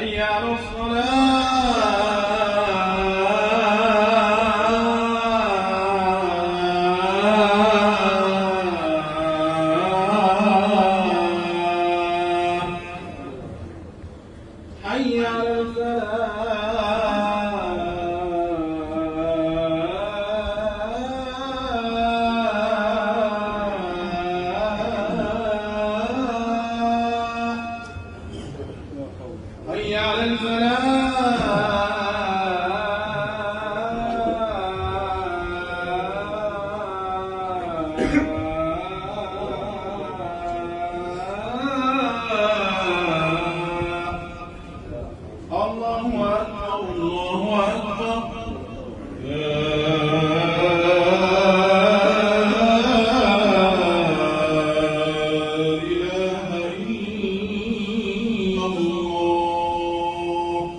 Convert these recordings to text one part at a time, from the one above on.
حي على الصلاة حي على الفلاح حي على الفلاح الله أكبر الله أكبر لا إله إلا الله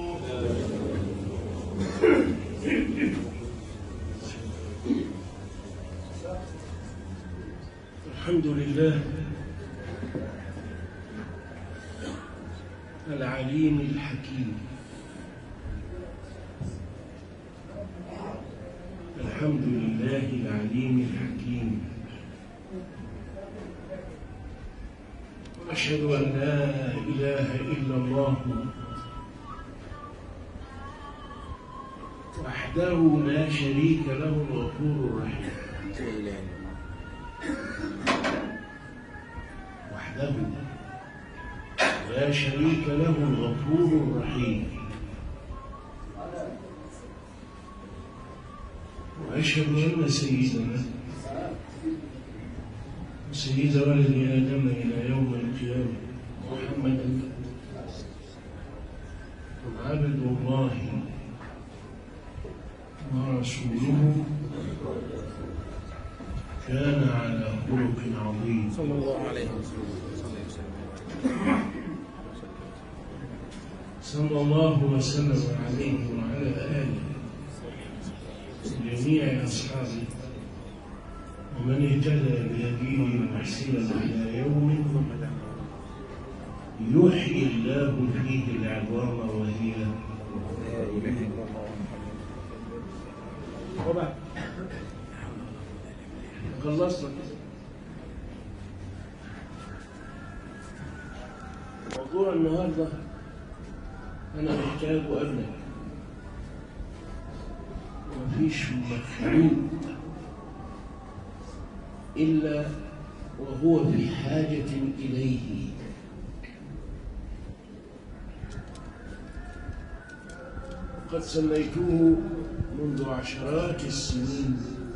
الحمد لله العليم الحكيم الحمد لله العليم الحكيم وأشهد أن لا إله إلا الله وحده لا شريك له الغفور الرحيم وحده لا شريك له الغفور الرحيم وأشهد أن سيدنا سيد ولد آدم إلى يوم القيامة محمدا عبد الله ورسوله كان على خلق عظيم صلى الله عليه وسلم صلى الله وسلم عليه وعلى آله جميع أصحابه ومن اهتدى بهديه محسنا إلى يوم يحيي الله فيه العظام وهي لا اله الا الله وبعد خلصنا كده موضوع النهارده انا محتاج ابنك ومفيش مخلوق الا وهو في حاجه اليه قد سميته منذ عشرات السنين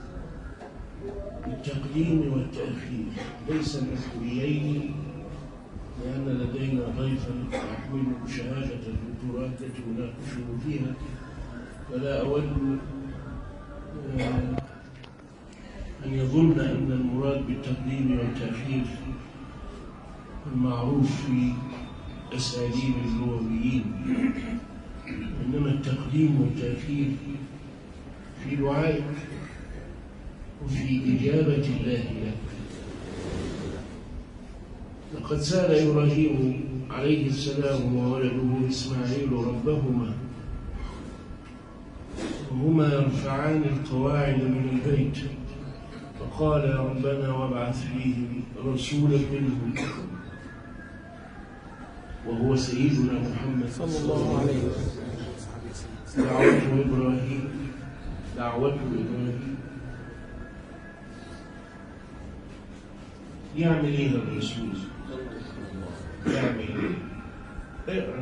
بالتقديم والتأخير ليس نحويين لأن لدينا ضيفا يحمل شهادة الدكتوراه التي نناقشه فيها فلا أود آه، أن يظن أن المراد بالتقديم والتأخير المعروف في أساليب اللغويين إنما التقديم والتأخير في دعائك وفي إجابة الله لك لقد سأل إبراهيم عليه السلام وولده إسماعيل ربهما وهما يرفعان القواعد من البيت فقال يا ربنا وابعث فيهم رسولا منهم وهو سيدنا محمد صلى الله عليه وسلم دعوة إبراهيم دعوة إبراهيم يعمل إيه الرسول؟ يعمل إيه؟ اقرأ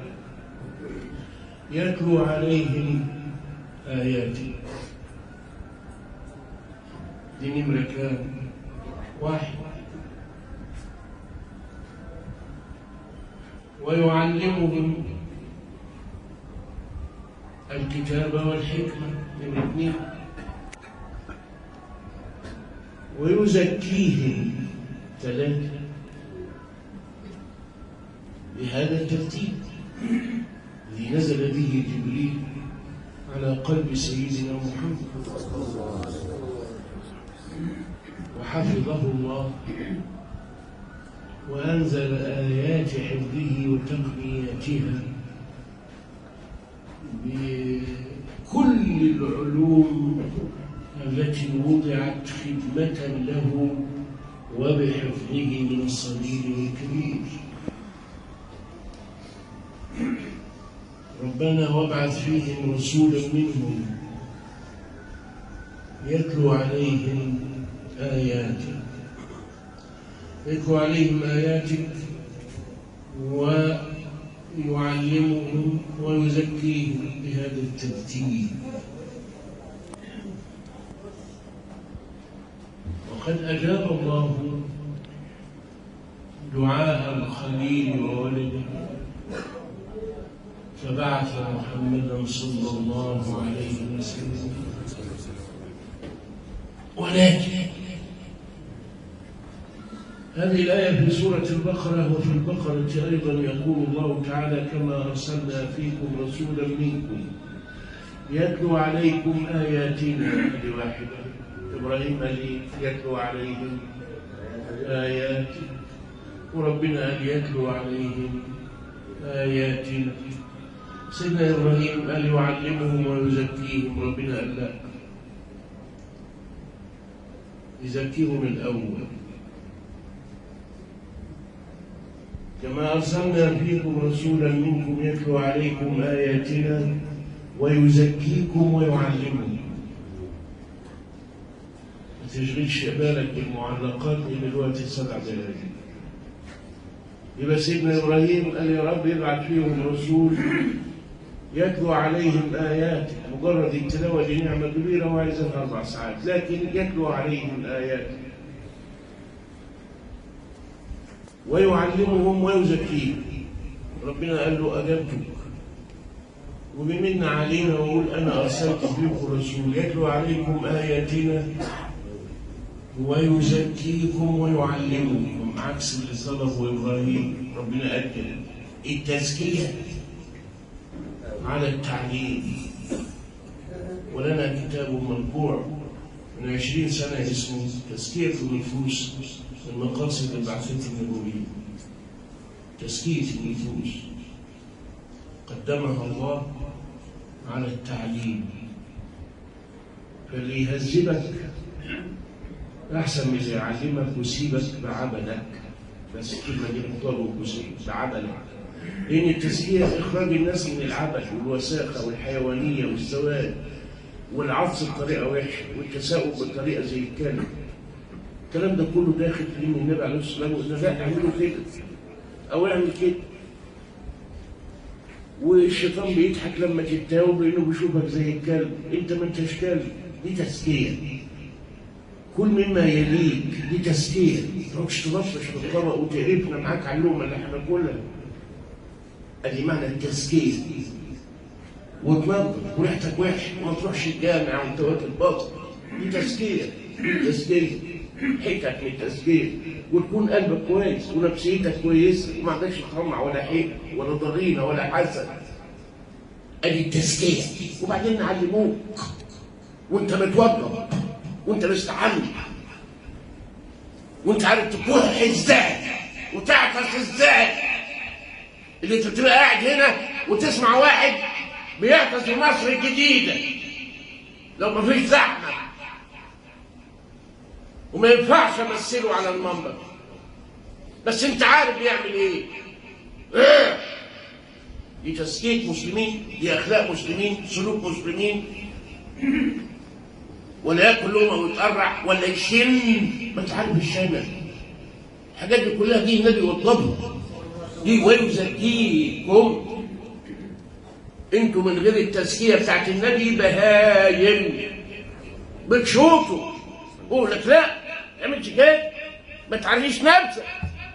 يتلو عليهم آياتي دي نمرة كام؟ واحد ويعلمهم الكتاب والحكمة من اثنين ويزكيهم ثلاثة بهذا الترتيب الذي نزل به جبريل على قلب سيدنا محمد وحفظه الله وأنزل آيات حفظه وتقنياتها العلوم التي وضعت خدمة له وبحفظه من الصغير والكبير ربنا وابعث فيهم رسولا منهم يتلو عليهم آياتك يتلو عليهم آياتك ويعلمهم ويزكيهم بهذا الترتيب وقد أجاب الله دعاء الخليل وولده فبعث محمدا صلى الله عليه وسلم ولكن هذه الآية في سورة البقرة وفي البقرة أيضا يقول الله تعالى كما أرسلنا فيكم رسولا منكم يتلو عليكم آياتنا هذه واحدة إبراهيم لي يتلو عليهم آيات وربنا أن يتلو عليهم آياتنا سيدنا إبراهيم أن يعلمهم ويزكيهم ربنا أن لا يزكيهم الأول كما أرسلنا فيكم رسولا منكم يتلو عليكم آياتنا ويزكيكم ويعلمكم ما تشغلش بالك بالمعلقات من الوقت السبع دقائق يبقى سيدنا إبراهيم قال يا رب ابعث فيهم رسول يتلو عليهم آيات مجرد التلاوة دي نعمة كبيرة وعايزها أربع ساعات لكن يتلو عليهم آيات ويعلمهم ويزكيهم ربنا قال له أجبتك وبمن علينا ويقول أنا أرسلت فيكم رسول يتلو عليكم آياتنا ويزكيكم ويعلمكم عكس اللي صدقه إبراهيم ربنا أكد التزكية على التعليم ولنا كتاب مرفوع من عشرين سنة اسمه تزكية النفوس من مقاصد البعثة النبوية تزكية النفوس قدمها الله على التعليم فاللي يهذبك أحسن من اللي يعلمك ويسيبك بعبدك بس الكلمة دي مطلوب بعبدك لأن التزكية إخراج الناس من العبث والوساخة والحيوانية والسواد والعطس بطريقة وحشة والتساؤل بطريقة زي الكلب الكلام ده كله داخل في دين النبي عليه الصلاة والسلام لا اعملوا كده أو اعمل كده والشيطان بيضحك لما تتاوب لأنه بيشوفك زي الكلب أنت ما أنتش كلب دي تزكية كل مما يليك دي تزكية ما تروحش تلطش في الطبق وتقرفنا معاك على اللقمة اللي احنا كلها ادي معنى التزكية وتنظف وريحتك وحش وما تروحش الجامع وانت واكل بطن دي تزكية دي تزكية حتك من التزكية وتكون قلبك كويس ونفسيتك كويسة وما عندكش طمع ولا حيل ولا ضغينة ولا حسد ادي التزكية وبعدين نعلموك وانت متوضب وانت مستحمل وانت عارف تكح ازاي وتعطس ازاي اللي انت بتبقى قاعد هنا وتسمع واحد بيعطس في مصر الجديدة لو ما فيش زحمة وما ينفعش امثله على المنبر بس انت عارف بيعمل ايه ايه دي تزكية مسلمين دي اخلاق مسلمين سلوك مسلمين ولا ياكل لقمه ويتقرع ولا يشم ما انت عارف الشامل الحاجات دي كلها دي النبي وطلبها دي ويزكيكم انتوا من غير التزكيه بتاعت النبي بهايم بتشوطوا قول لك لا ما تعملش كده ما تعريش نفسك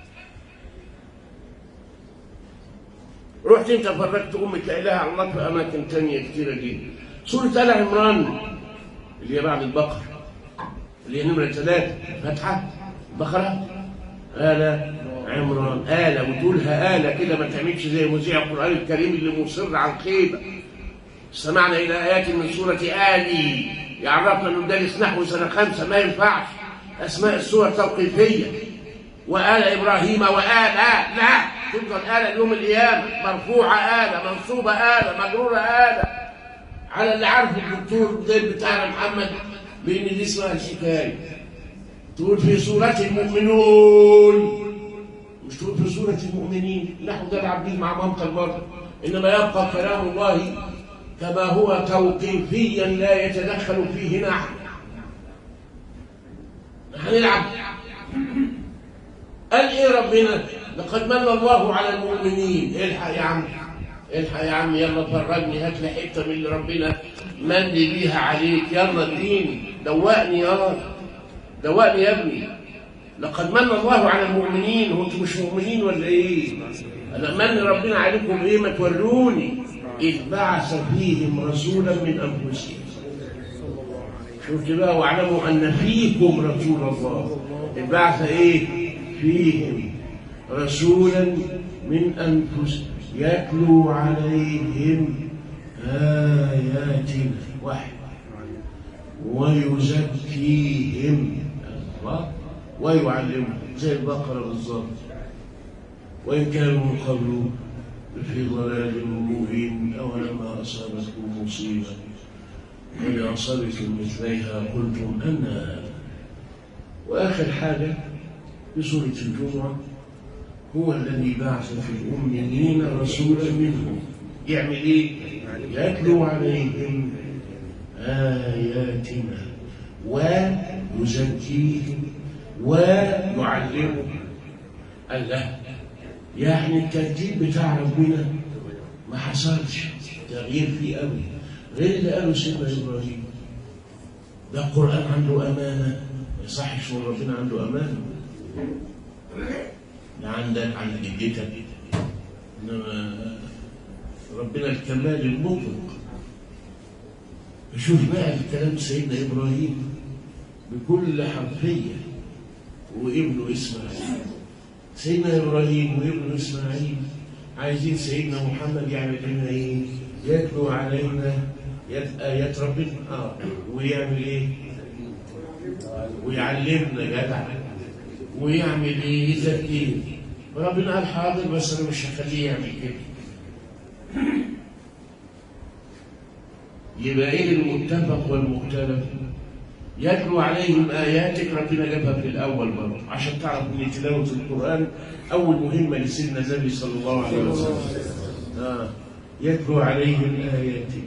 رحت انت فرجت امك لا اله الا الله في اماكن تانية كتيره جدا سوره ال عمران اللي هي بعد البقره اللي هي نمره ثلاثه فتحه بقره آل عمران آلة وتقولها آلة كده ما تعملش زي مذيع القرآن الكريم اللي مصر على الخيبة استمعنا إلى آيات من سورة آلي يعرفنا إنه دارس نحو سنة خمسة ما ينفعش أسماء السور توقيفية وآل إبراهيم وآل آل لا تفضل آلة يوم القيامة مرفوعة آلة منصوبة آلة مجرورة آلة على اللي عارف الدكتور زي بتاعنا محمد بان دي اسمها الحكايه تقول في سوره المؤمنون مش تقول في سوره المؤمنين نحن ده العبدين مع مامتك برضه انما يبقى كلام الله كما هو توقيفيا لا يتدخل فيه نحن هنلعب قال ايه ربنا لقد من الله على المؤمنين الحق يا عم الحق يا عم يلا فرجني هات لي حته من اللي ربنا من بيها عليك يلا اديني دوقني يا دوقني يا ابني لقد من الله على المؤمنين هو انتوا مش مؤمنين ولا ايه انا من ربنا عليكم ايه ما توروني اذ بعث فيهم رسولا من انفسهم شفت بقى واعلموا ان فيكم رسول الله البعث ايه فيهم رسولا من انفسهم يتلو عليهم اياتنا وحي ويزكيهم الله ويعلمهم زي البقره بالظبط وان كانوا من قبل في ضلال مبين اولما اصابتكم مصيبه وإن أصبتم مثليها قلتم أن هذا وآخر حاجة في سورة الجمعة هو الذي بعث في الأميين رسولا منهم يعمل إيه؟ يتلو عليهم آياتنا ويزكيهم ويعلمهم الله يعني الترتيب بتاع ربنا ما حصلش تغيير فيه قوي غير اللي قاله سيدنا ابراهيم ده القران عنده امانه ما يصحش من ربنا عنده امانه ده عندك عند جدتك انما ربنا الكمال المطلق شوف بقى الكلام سيدنا ابراهيم بكل حرفيه وابنه اسماعيل سيدنا ابراهيم وابنه اسماعيل عايزين سيدنا محمد يعمل لنا ايه؟ يتلو علينا يت- آيات ربنا اه ويعمل ايه؟ ويعلمنا جدع ويعمل ايه؟ يزكينا ربنا قال حاضر بس انا مش هخليه يعمل كده يبقى ايه المتفق والمختلف؟ يتلو عليهم اياتك ربنا جابها في الاول برضه عشان تعرف ان تلاوه القران اول مهمه لسيدنا النبي صلى الله عليه وسلم آه. يتلو عليهم اياتك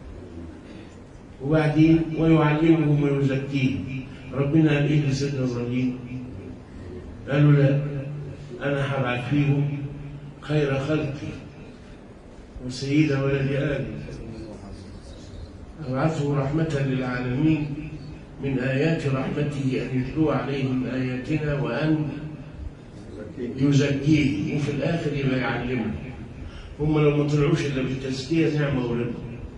وبعدين ويعلمهم ويزكيهم ربنا قال ايه لسيدنا ابراهيم قالوا لا انا هبعث فيهم خير خلقي وسيد ولد ادم ابعثه رحمه للعالمين من آيات رحمته أن يتلو عليهم آياتنا وأن يزكيهم وفي الآخر يبقى يعلمهم هم لو ما طلعوش إلا بالتزكية نعمة ورضا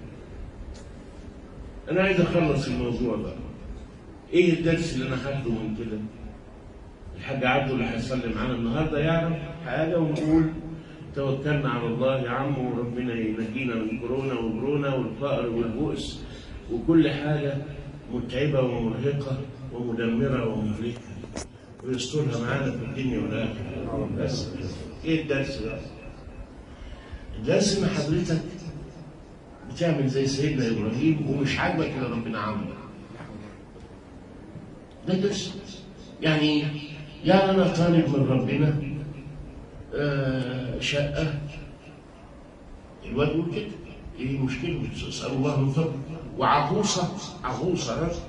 أنا عايز أخلص الموضوع ده إيه الدرس اللي أنا خدته من كده؟ الحاج عبده اللي هيصلي معانا النهارده يعرف حاجة ونقول توكلنا على الله يا عم وربنا ينجينا من كورونا وبرونا والفقر والبؤس وكل حاجة متعبة ومرهقة ومدمرة ومهلكة ويسترها معانا في الدنيا والآخرة بس إيه الدرس ده؟ الدرس إن حضرتك بتعمل زي سيدنا إبراهيم ومش عاجبك اللي ربنا عمله ده الدرس يعني يعني أنا طالب من ربنا آه، شقة الواد يقول كده ايه المشكلة اسأل الله من فضله وعروسة عروسة ها؟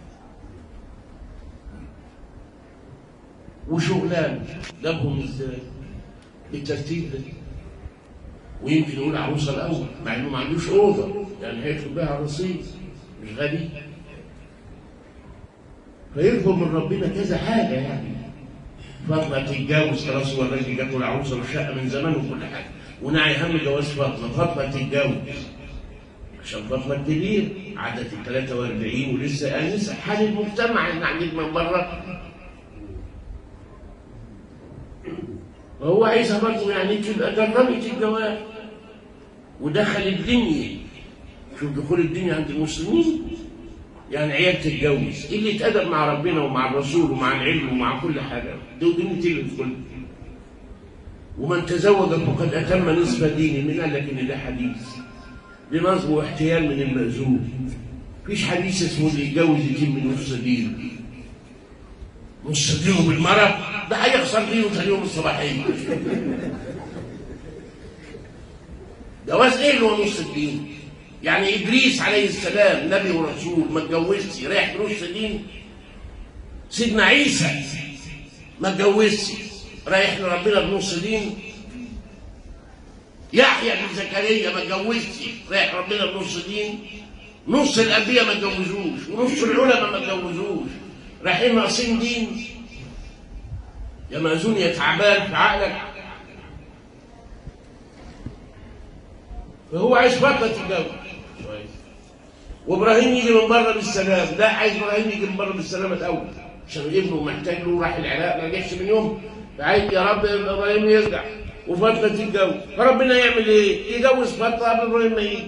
وشغلان جابهم ازاي بالترتيب ده ويمكن يقول عروسة الأول مع إنه ما عندوش أوضة يعني هيطلب بها رصيد مش غبي فيطلب من ربنا كذا حاجة يعني فاطمة تتجوز خلاص هو الراجل جات له العروسة والشقة من زمان وكل حاجة ونعي هم جواز فاطمة فاطمة تتجوز عشان فاطمة كبير عدت ال 43 ولسه انسه حال المجتمع ان عندك من بره وهو عايزها برضه يعني تبقى جربت الجواز ودخل الدنيا شوف دخول الدنيا عند المسلمين يعني عيال تتجوز اللي اتأدب مع ربنا ومع الرسول ومع العلم ومع كل حاجة دول دنيا اللي تدخل ومن تزوج فقد أتم نصف دينه من قال لك إن ده حديث لنصب واحتيال من المأذون مفيش حديث اسمه اللي يتجوز يتم من نص دين نص دينه بالمرة ده هيخسر دينه ثاني يوم الصباحية جواز ايه اللي هو نص الدين؟ يعني ادريس عليه السلام نبي ورسول ما اتجوزش رايح بنص دين سيدنا عيسى ما اتجوزش رايح لربنا بنص دين يحيى بن زكريا ما اتجوزش رايح ربنا بنص دين نص الانبياء ما اتجوزوش ونص العلماء ما اتجوزوش رايحين ناقصين دين يا مأذون يا تعبان في عقلك فهو عايز فترة تتجوز كويس وابراهيم يجي من بره بالسلام لا عايز ابراهيم يجي من بره بالسلامه الاول عشان ابنه محتاج له راح العراق ما رجعش من يوم فعايز يا رب ابراهيم يرجع وفتره تتجوز فربنا يعمل ايه؟ يجوز فتره قبل ابراهيم ما يجي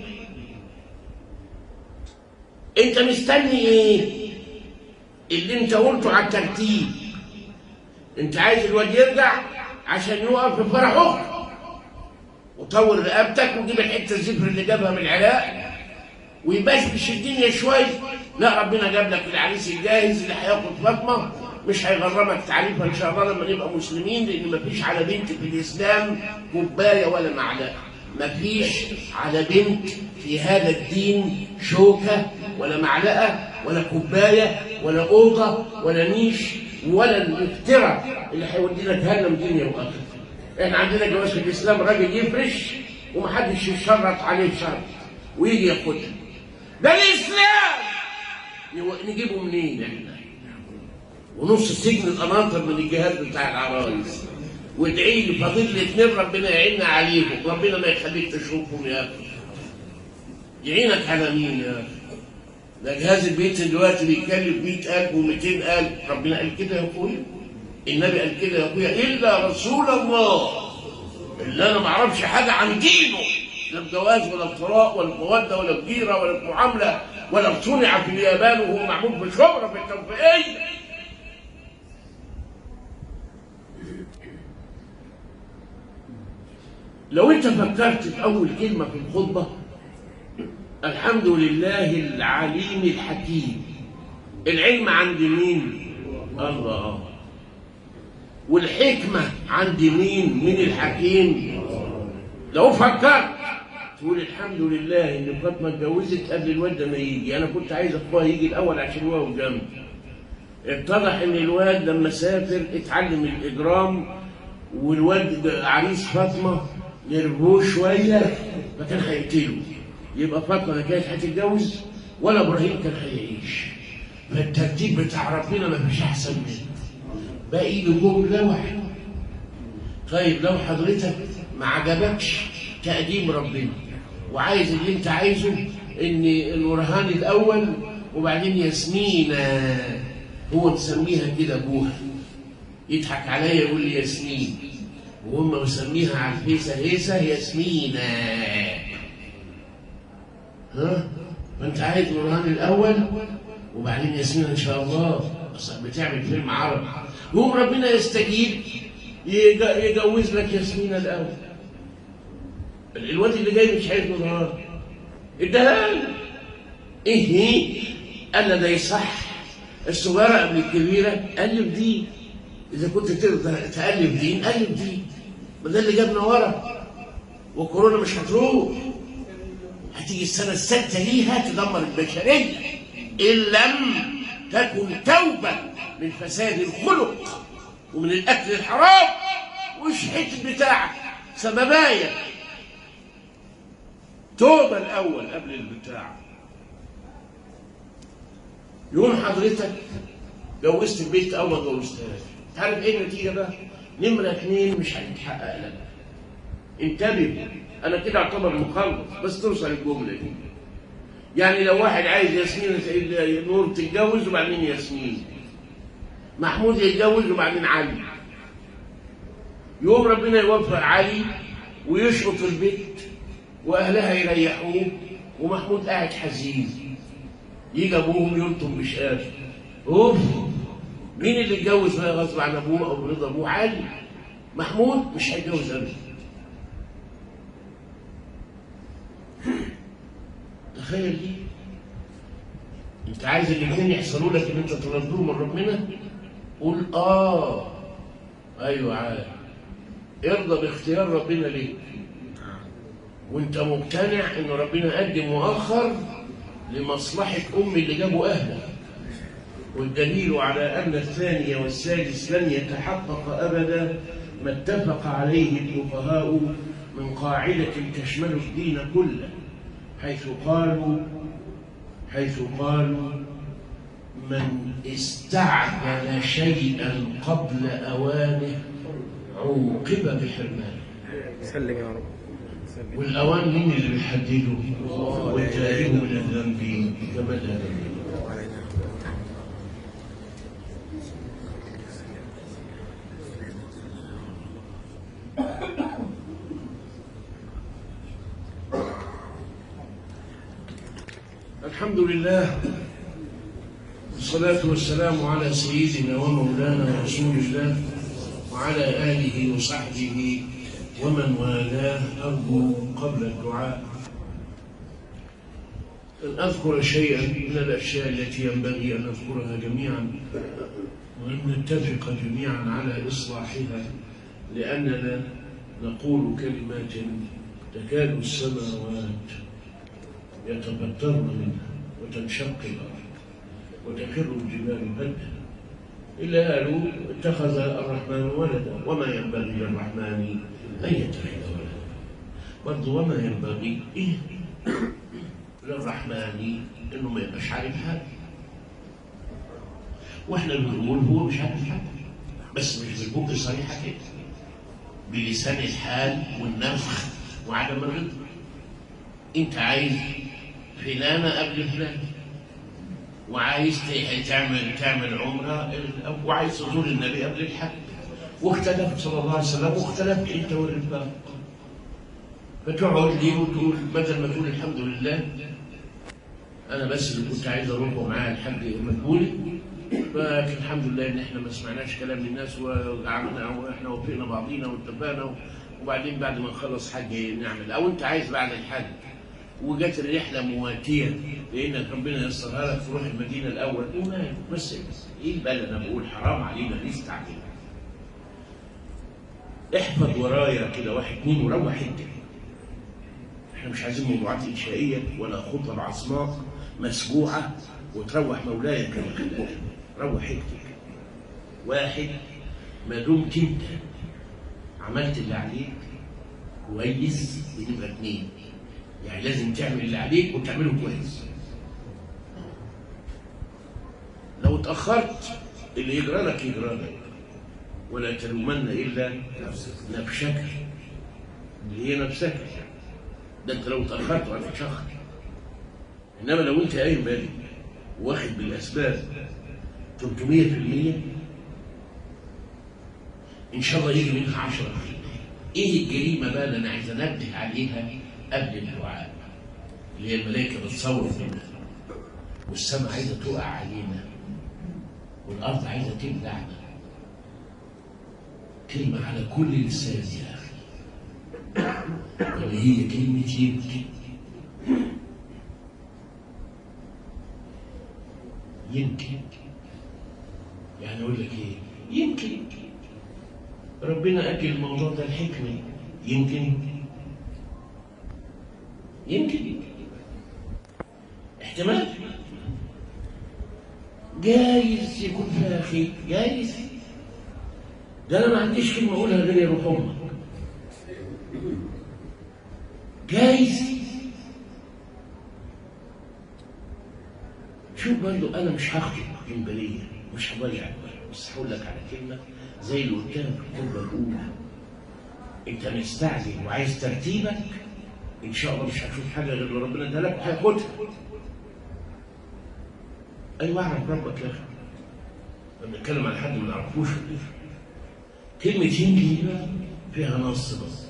انت مستني ايه؟ اللي انت قلته على الترتيب انت عايز الواد يرجع عشان يقف في فرح اخته وطور رقبتك وجيب الحته الزفر اللي جابها من العراق ويبشبش الدنيا شويه لا ربنا جاب لك العريس الجاهز اللي هياخد فاطمه مش هيغرمك تعريفها ان شاء الله لما نبقى مسلمين لان مفيش على بنت في الاسلام كوبايه ولا معلقه مفيش على بنت في هذا الدين شوكه ولا معلقه ولا كوبايه ولا اوضه ولا نيش ولا الافتراء اللي هيودينا جهنم دنيا واخره احنا عندنا جواز في الاسلام راجل يفرش ومحدش يشرط عليه شرط ويجي ياخدها ده الاسلام يو- نجيبه منين احنا ونص سجن القناطر من الجهاد بتاع العرايس وادعي لي فضيل الاثنين ربنا يعيننا عليهم ربنا ما يخليك تشوفهم يا اخي يعينك على مين يا اخي ده جهاز البيت دلوقتي بيتكلف 100000 و200000 ربنا قال كده يا اخويا النبي قال كده يا اخويا الا رسول الله اللي انا ما اعرفش حاجه عن دينه لا بجواز ولا بطلاق ولا بموده ولا بجيره ولا بمعامله ولا بصنع في اليابان وهو معمول بشهره في التوفيقيه لو انت فكرت في اول كلمه في الخطبه الحمد لله العليم الحكيم العلم عند مين الله والحكمه عند مين من الحكيم لو فكرت تقول الحمد لله ان فاطمه اتجوزت قبل الواد ده ما يجي انا كنت عايز اخوها يجي الاول عشان هو جنبي اتضح ان الواد لما سافر اتعلم الاجرام والواد ده عريس فاطمه نربوه شويه فكان هيقتله يبقى فاطمه لا كانت هتتجوز ولا ابراهيم كان هيعيش فالترتيب بتاع ربنا ما فيش احسن منه باقي له جمله واحده طيب لو حضرتك ما عجبكش تقديم ربنا وعايز اللي انت عايزه ان الورهان الاول وبعدين ياسمينة هو مسميها كده ابوها يضحك عليا يقول لي ياسمين وهم مسميها على الفيسه هيسه ياسمينة ها فانت عايز الورهان الاول وبعدين ياسمين ان شاء الله اصلا بتعمل فيلم عربي يقوم ربنا يستجيب يج- يجوز لك ياسمين الاول الواد اللي جاي مش عايز نهار اداها له. ايه هي قال له ده يصح الصغيره قبل الكبيره الف دي اذا كنت تقدر تالف دين الف دي ما ده اللي جابنا ورا وكورونا مش هتروح هتيجي السنه السادسه ليها تدمر البشريه ان لم تكن توبه من فساد الخلق ومن الاكل الحرام وش حته بتاعك سببايه توبه الاول قبل البتاع يوم حضرتك جوزت البيت او ما جوزتهاش تعرف ايه النتيجه بقى نمره اتنين مش هيتحقق لك انتبه انا كده اعتبر مخلص بس توصل الجمله دي يعني لو واحد عايز ياسمين نور تتجوز وبعدين ياسمين محمود يتجوز وبعدين علي يوم ربنا يوفق علي ويشقط البيت واهلها يريحوه ومحمود قاعد حزين يجي ابوهم يلطم مش قادر اوف مين اللي اتجوز بقى غصب عن ابوه او برضا ابوه علي محمود مش هيتجوز ابدا تخيل دي انت عايز الاثنين يحصلوا لك ان انت ترضوهم من ربنا قول اه ايوه عارف ارضى باختيار ربنا ليك وانت مقتنع ان ربنا قدم واخر لمصلحه ام اللي جابوا اهلك والدليل على ان الثاني والسادس لن يتحقق ابدا ما اتفق عليه الفقهاء من قاعده تشمل الدين كله حيث قالوا حيث قالوا من استعجل شيئا قبل اوانه عوقب بحرمانه سلم يا رب سلم والأوان مين اللي بيحدده؟ والتائب من الذنب كما لا ذنب علينا الحمد لله والصلاة والسلام على سيدنا ومولانا رسول الله وعلى آله وصحبه ومن والاه أرجو قبل الدعاء أن أذكر شيئا من الأشياء التي ينبغي أن نذكرها جميعا وأن نتفق جميعا على إصلاحها لأننا نقول كلمات تكاد السماوات يتبترن منها وتنشق الأرض وتخر الجبال هدا إلا قالوا اتخذ الرحمن ولدا وما ينبغي للرحمن أن يتخذ ولدا برضه وما ينبغي إيه للرحمن إنه ما يبقاش عارف حاجة وإحنا بنقول هو مش عارف حاجة بس مش بالبق صريحة كده بلسان الحال والنفخ وعدم الرضا انت عايز فلانة قبل فلان وعايز ت- تعمل تعمل عمرة ال- وعايز تزور النبي قبل الحج واختلفت صلى الله عليه وسلم واختلفت انت والرفاق فتقعد لي وتقول بدل ما تقول الحمد لله انا بس اللي كنت عايز اروح ومعايا الحج مدبولي لكن الحمد لله ان احنا ما سمعناش كلام الناس وعملنا واحنا وفقنا بعضينا واتفقنا وبعدين بعد ما نخلص حج نعمل او انت عايز بعد الحج وجت الرحله مواتيه لانك ربنا يسرها لك تروح المدينه الاول ايه مالك بس بس ايه البلد انا بقول حرام علينا نستعجل احفظ ورايا كده واحد اتنين وروح انت احنا مش عايزين موضوعات انشائيه ولا خطب عصماء مسبوعه وتروح مولاي كما خلقك روح اكتب واحد ما دمت انت عملت اللي عليك كويس بنبقى اتنين يعني لازم تعمل اللي عليك وتعمله كويس لو اتأخرت اللي يجرى لك يجرى لك ولا تلومن إلا نفسك اللي هي نفسك ده انت لو اتأخرت هتتشخر انما لو انت قايم بالي واخد بالاسباب 300% ان شاء الله يجي منها 10% ايه الجريمه بقى اللي انا عايز انبه عليها قبل الدعاء اللي هي الملائكه بتصور منها والسماء عايزه تقع علينا والارض عايزه تبلعنا كلمه على كل لسان يا اخي اللي هي كلمه يمكن يمكن يعني اقول لك ايه يمكن ربنا اجل الموضوع ده الحكمه يمكن يمكن احتمال جايز يكون فيها خير جايز ده انا ما عنديش كلمه اقولها غير يا روح امك جايز شوف برضو انا مش هخطب من بريه مش هضيع الوقت بس هقول لك على كلمه زي اللي قلتها في الخطبه الاولى انت مستعجل وعايز ترتيبك ان شاء الله مش هتشوف حاجه غير اللي ربنا اداها لك وهياخدها ايوه اعرف ربك يا اخي لما نتكلم عن حد ما نعرفوش كلمه يمكن دي بقى فيها نص بس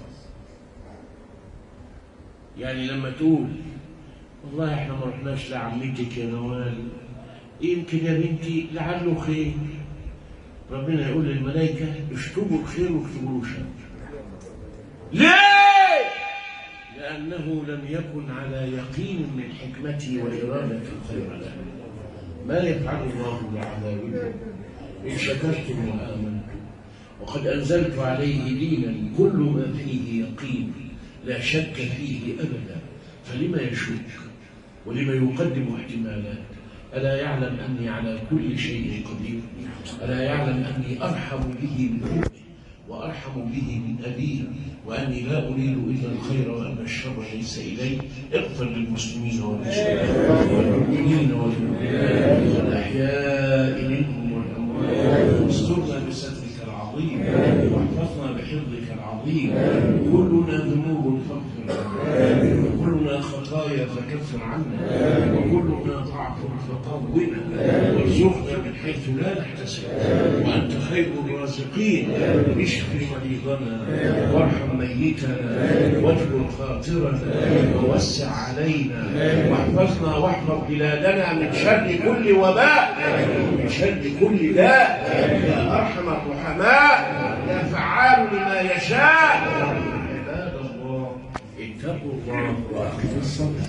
يعني لما تقول والله احنا ما رحناش لعمتك يا نوال يمكن يا بنتي لعله خير ربنا يقول للملائكه اشطبوا الخير واكتبوا له شر ليه؟ أنه لم يكن على يقين من حكمته وإرادة الخير له ما يفعل الله بعذابكم إن شكرتم وآمنتم وقد أنزلت عليه دينا كل ما فيه يقين لا شك فيه أبدا فلما يشك ولما يقدم احتمالات ألا يعلم أني على كل شيء قدير ألا يعلم أني أرحم به من أمه وأرحم به من أبيه وأني لا أريد إلا الخير وأن الشر ليس إلي اغفر للمسلمين والمسلمات والمؤمنين والمؤمنات والأحياء منهم والأموات واسترنا بسترك العظيم واحفظنا بحفظك العظيم كلنا ذنوب فاغفر لنا وكلنا خطايا فكفر عنا وكلنا ضعف فقونا وارزقنا من حيث لا نحتسب وانت خير الرازقين اشف مريضنا وارحم ميتنا واجبر خاطرنا ووسع علينا واحفظنا واحفظ بلادنا من شر كل وباء من شر كل داء يا ارحم الرحماء يا فعال لما يشاء عباد الله اتقوا الله واقيموا الصلاه